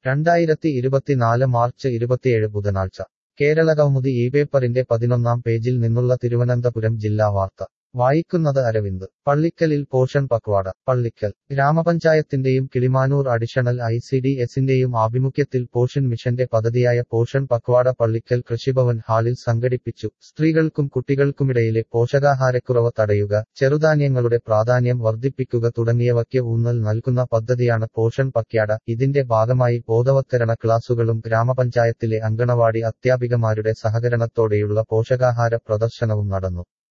രണ്ടായിരത്തി ഇരുപത്തിനാല് മാർച്ച് ഇരുപത്തിയേഴ് ബുധനാഴ്ച കേരള കൗമുദി ഈ പേപ്പറിന്റെ പതിനൊന്നാം പേജിൽ നിന്നുള്ള തിരുവനന്തപുരം ജില്ലാ വാർത്ത വായിക്കുന്നത് അരവിന്ദ് പള്ളിക്കലിൽ പോഷൻ പക്വാട പള്ളിക്കൽ ഗ്രാമപഞ്ചായത്തിന്റെയും Kilimanoor additional I C D എസിന്റെയും ആഭിമുഖ്യത്തിൽ പോഷൻ മിഷന്റെ പദ്ധതിയായ പോഷൻ പക്വാട പള്ളിക്കൽ കൃഷിഭവൻ ഹാളിൽ സംഘടിപ്പിച്ചു സ്ത്രീകൾക്കും കുട്ടികൾക്കുമിടയിലെ പോഷകാഹാരക്കുറവ് തടയുക ചെറുധാന്യങ്ങളുടെ പ്രാധാന്യം വർദ്ധിപ്പിക്കുക തുടങ്ങിയവയ്ക്ക് ഊന്നൽ നൽകുന്ന പദ്ധതിയാണ് പോഷൻ പക്യാട ഇതിന്റെ ഭാഗമായി ബോധവത്കരണ ക്ലാസുകളും ഗ്രാമപഞ്ചായത്തിലെ അങ്കണവാടി അധ്യാപികമാരുടെ സഹകരണത്തോടെയുള്ള പോഷകാഹാര പ്രദർശനവും നടന്നു